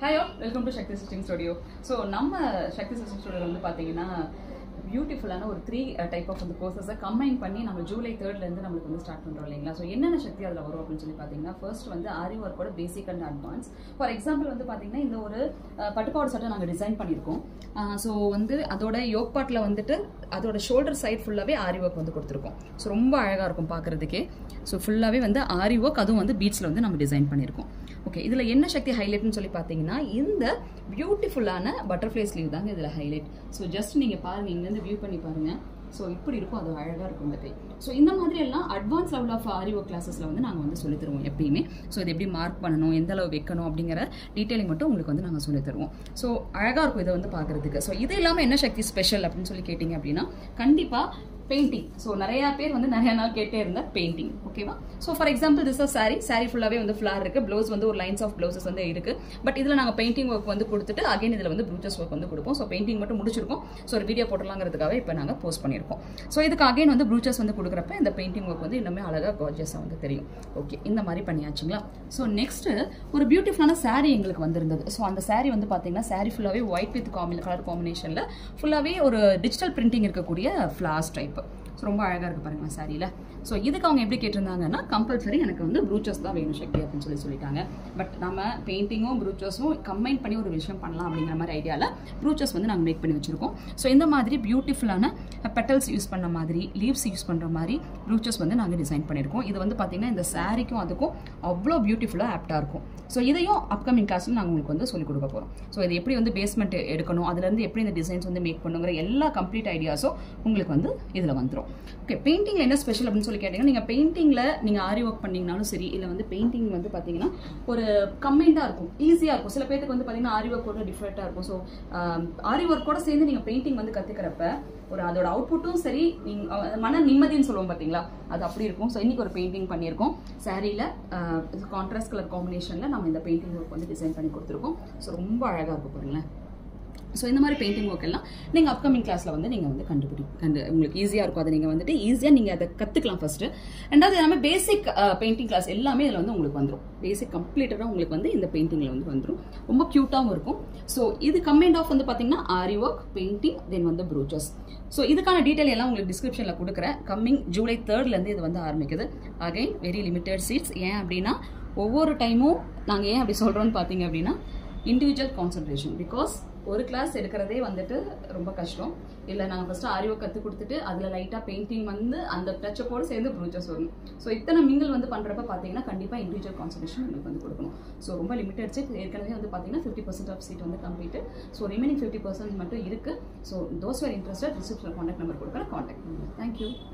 hi all welcome to Shakti stitching studio so நம்ம Shakti stitching studio வந்து பார்த்தீங்கன்னா பியூட்டிஃபுல்லான ஒரு த்ரீ டைப் ஆஃப் அந்த கோர்சஸை கம்பைன் பண்ணி நம்ம ஜூலை தேர்ட்லேருந்து நம்மளுக்கு வந்து ஸ்டார்ட் பண்ணுறோம் இல்லைங்களா ஸோ என்னென்ன சக்தி அதில் வரும் அப்படின்னு சொல்லி பார்த்தீங்கன்னா ஃபர்ஸ்ட் வந்து ஆரி ஒர்க்கோட basic and advance for example வந்து பார்த்தீங்கன்னா இந்த ஒரு அஹ், பட்டுப்பாவாடை சட்டை நாங்கள் டிசைன் பண்ணியிருக்கோம் ஸோ வந்து அதோட யோக் பார்ட்டில் வந்துட்டு அதோட ஷோல்டர் சைட் ஃபுல்லாகவே ஆரி ஒர்க் வந்து கொடுத்துருக்கோம் ஸோ ரொம்ப அழகாக இருக்கும் பார்க்குறதுக்கே ஸோ ஃபுல்லாகவே வந்து ஆரி ஒர்க் அதுவும் வந்து பீச்சில் வந்து நம்ம டிசைன் பண்ணியிருக்கோம் ஓகே இதில் என்ன சக்தி ஹைலைட்னு சொல்லி பார்த்தீங்கன்னா இந்த பியூட்டிஃபுல்லான பட்டர்ஃப்ளை ஸ்லீவ் தாங்க இதில் ஹைலைட் ஸோ ஜஸ்ட் நீங்கள் பாருங்கள் இங்கேருந்து வியூ பண்ணி பாருங்கள் ஸோ இப்படி இருக்கும் அது அழகாக இருக்கும் இந்த கை ஸோ இந்த மாதிரி எல்லாம் advance level of aari work கிளாஸஸில் வந்து நாங்கள் வந்து சொல்லித் தருவோம் எப்பயுமே ஸோ இது எப்படி மார்க் பண்ணணும் எந்த அளவு வைக்கணும் அப்படிங்கிற டீட்டெயிலிங் மட்டும் உங்களுக்கு வந்து நாங்கள் சொல்லித் தருவோம் ஸோ அழகாக இருக்கும் இதை வந்து பார்க்குறதுக்கு ஸோ இது இல்லாமல் என்ன சக்தி ஸ்பெஷல் அப்படின்னு சொல்லி கேட்டிங்க அப்படின்னா கண்டிப்பாக பெயிண்டிங் ஸோ நிறைய பேர் வந்து நிறைய நாள் கேட்டே இருந்த பெயிண்டிங் ஓகேவா so for example this of sari sari ஃபுல்லாகவே வந்து ஃப்ளார் இருக்கு ப்ளவுஸ் வந்து ஒரு லைன்ஸ் ஆஃப் ப்ளவுசஸ் வந்து இருக்கு பட் இதில் நாங்கள் பெயிண்டிங் ஒர்க் வந்து கொடுத்துட்டு அகைன் இதில் வந்து ப்ரூச்சஸ் ஒர்க் வந்து கொடுப்போம் ஸோ பெயிண்டிங் மட்டும் முடிச்சிருக்கோம் ஸோ ஒரு வீடியோ போட்டலாங்கிறதுக்காக இப்போ நாங்கள் போஸ்ட் பண்ணியிருக்கோம் ஸோ இதுக்கு அகைன் வந்து ப்ரூச்சஸ் வந்து கொடுக்குறப்ப இந்த பெயிண்டிங் ஒர்க் வந்து இன்னுமே அழகாக கார்ஜஸாக வந்து தெரியும் ஓகே இந்த மாதிரி பண்ணியாச்சுங்களா ஸோ நெக்ஸ்ட் ஒரு பியூட்டிஃபுல்லான saree எங்களுக்கு வந்திருந்தது ஸோ அந்த saree வந்து பார்த்தீங்கன்னா saree ஃபுல்லாகவே ஒயிட் வித் காம்பின கலர் காம்பினேஷனில் ஃபுல்லாகவே ஒரு டிஜிட்டல் பிரிண்டிங் இருக்கக்கூடிய ஃப்ளார்ஸ் டைப் ஸோ ரொம்ப அழகாக இருக்கு பாருங்களேன் சாரியில் ஸோ இதுக்கு அவங்க எப்படி கேட்டிருந்தாங்கன்னா கம்பல்சரி எனக்கு வந்து ப்ரூச்சஸ் தான் வேணும் சக்தி அப்படின்னு சொல்லி சொல்லிட்டாங்க பட் நம்ம பெயிண்டிங்கும் ப்ரூச்சஸும் கம்பைன் பண்ணி ஒரு விஷயம் பண்ணலாம் அப்படிங்கிற மாதிரி ஐடியாவில் ப்ரூச்சஸ் வந்து நாங்கள் மேக் பண்ணி வச்சிருக்கோம் ஸோ இந்த மாதிரி பியூட்டிஃபுல்லான பெட்டல்ஸ் யூஸ் பண்ண மாதிரி லீவ்ஸ் யூஸ் பண்ணுற மாதிரி ப்ரூச்சஸ் வந்து நாங்கள் டிசைன் பண்ணியிருக்கோம் இது வந்து பார்த்தீங்கன்னா இந்த சாரிக்கும் அதுக்கும் அவ்வளோ பியூட்டிஃபுல்லாக ஆப்டாக இருக்கும் ஸோ இதையும் அப்கமிங் கிளாஸில் நாங்கள் உங்களுக்கு வந்து சொல்லிக் கொடுக்க போகிறோம் ஸோ இது எப்படி வந்து பேஸ்மெண்ட் எடுக்கணும் அதுலேருந்து எப்படி இந்த டிசைன்ஸ் வந்து மேக் பண்ணுங்கிற எல்லா கம்ப்ளீட் ஐடியாஸும் உங்களுக்கு வந்து இதில் வந்துடும் ஓகே பெயிண்டிங்கில் என்ன ஸ்பெஷல் அப்படின்னு சொல்லி கேட்டிங்கன்னா நீங்கள் பெயிண்டிங்கில் நீங்கள் ஆரி ஒர்க் பண்ணீங்கனாலும் சரி இல்லை வந்து பெயிண்டிங் வந்து பார்த்தீங்கன்னா ஒரு கம்பைண்டாக இருக்கும் ஈஸியாக இருக்கும் சில பேருக்கு வந்து பார்த்தீங்கன்னா ஆரி ஒர்க் கூட டிஃப்ரெண்ட்டாக இருக்கும் ஸோ ஆரி ஒர்க்கோட சேர்ந்து நீங்கள் பெயிண்டிங் வந்து கற்றுக்கிறப்ப ஒரு அதோட அவுட்புட்டும் சரி நீங்கள் மன நிம்மதின்னு சொல்லுவோம் பார்த்தீங்களா அது அப்படி இருக்கும் ஸோ இன்னைக்கு ஒரு பெயிண்டிங் பண்ணியிருக்கோம் சாரியில் கான்ட்ராஸ்ட் கலர் காம்பினேஷனில் நம்ம இந்த பெயிண்டிங் ஒர்க் வந்து டிசைன் பண்ணி கொடுத்துருக்கோம் ஸோ ரொம்ப அழகாக இருக்கும் பாருங்களேன் ஸோ இந்த மாதிரி பெயிண்டிங் ஒர்க் எல்லாம் நீங்கள் அப்கமிங் கிளாஸில் வந்து நீங்கள் வந்து கண்டுபிடி கண்டு உங்களுக்கு ஈஸியாக இருக்கும் அதை நீங்கள் வந்துட்டு ஈஸியாக நீங்கள் அதை கற்றுக்கலாம் ஃபஸ்ட்டு ரெண்டாவது எல்லாமே பேசிக் பெயிண்டிங் கிளாஸ் எல்லாமே இதில் வந்து உங்களுக்கு வந்துடும் பேசிக் கம்ப்ளீட்டடாக உங்களுக்கு வந்து இந்த பெயிண்டிங்கில் வந்து வந்துடும் ரொம்ப க்யூட்டாகவும் இருக்கும் ஸோ இது கம்பைண்ட் ஆஃப் வந்து பார்த்தீங்கன்னா ஆரி ஒர்க் பெயிண்டிங் தென் வந்து ப்ரூச்சஸ் ஸோ இதுக்கான டீட்டெயில் எல்லாம் உங்களுக்கு டிஸ்கிரிப்ஷனில் கொடுக்குறேன் கம்மிங் ஜூலை தேர்ட்லேருந்து இது வந்து ஆரம்பிக்குது அகைன் வெரி லிமிட்டட் சீட்ஸ் ஏன் அப்படின்னா ஒவ்வொரு டைமும் நாங்கள் ஏன் அப்படி சொல்கிறோன்னு பார்த்தீங்க அப்படின்னா இண்டிவிஜுவல் கான்சன்ட்ரேஷன் பிகாஸ் ஒரு கிளாஸ் எடுக்கிறதே வந்துட்டு ரொம்ப கஷ்டம் இல்லை நாங்கள் ஃபஸ்ட்டு ஆரியோ கற்றுக் கொடுத்துட்டு அதில் லைட்டாக பெயிண்டிங் வந்து அந்த டச்சப்போடு சேர்ந்து ப்ரூச்சஸ் வரணும் ஸோ இத்தனை மிங்கிள் வந்து பண்ணுறப்ப பார்த்தீங்கன்னா கண்டிப்பாக இண்டிவிஜுவல் கான்சன்ட்ரேஷன் உங்களுக்கு வந்து கொடுக்கணும் ஸோ ரொம்ப லிமிட்டட் சீட் ஏற்கனவே வந்து பார்த்தீங்கன்னா ஃபிஃப்டி பர்சன்ட் ஆஃப் சீட் வந்து complete so remaining fifty percent மட்டும் இருக்குது ஸோ தோஸ் வேர் இன்ட்ரெஸ்டட் ரிசிப்ஷனில் காண்டாக்ட் நம்பர் கொடுக்குறேன் காண்டாக்ட் பண்ணுங்கள் தேங்க்யூ